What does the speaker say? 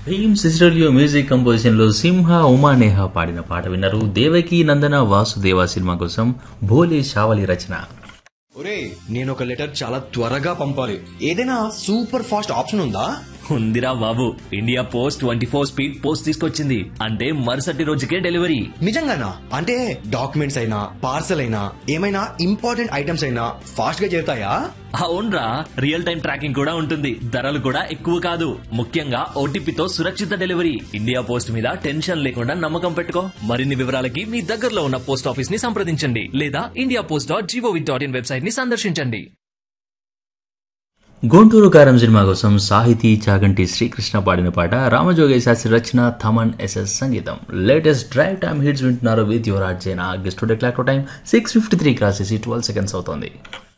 Bhim సిస్టర్లియో music composition లో సింహ ఉమానేహ పాడిన పాట విన్నారు దేవకి నందన వాసుదేవ సినిమా కోసం భోలే షావలి రచన ఒరే నేను ఒక లెటర్ చాలా త్వరగా పంపాలి ఏదైనా సూపర్ ఫాస్ట్ ఆప్షన్ ఉందా ఉందిరా బాబు India post twenty four speed post తీసుకొచ్చింది అంటే మరుసటి రోజుకే డెలివరీ నిజంగానా అంటే డాక్యుమెంట్స్ అయినా పార్సల్ అయినా ఏమైనా ఇంపార్టెంట్ ఐటమ్స్ అయినా ఫాస్ట్ గా చేరుతాయా అవునరా రియల్ టైం ట్రాకింగ్ కూడా ఉంటుంది ధరలు కూడా ఎక్కువ కాదు ముఖ్యంగా ఓటీపీతో సురక్షిత డెలివరీ ఇండియా పోస్ట్ మీద టెన్షన్ లేకుండా నమ్మకం పెట్టుకో మరిన్ని వివరాలకి మీ దగ్గరలో ఉన్న పోస్ట్ ఆఫీస్ ని సంప్రదించండి లేదా India post dot GOV dot in website ని సందర్శించండి గుంటూరు కారం సినిమా కోసం సాహితీ చాగంటి శ్రీకృష్ణ పాడిన పాట రామజోగయ్య శాస్త్రి రచన థమన్ ఎస్ఎస్ సంగీతం లేటెస్ట్ డ్రైవ్ టైమ్ హిట్స్ వింటున్నారు with your RJ Jaina guest clock time six fifty three cross twelve seconds అవుతోంది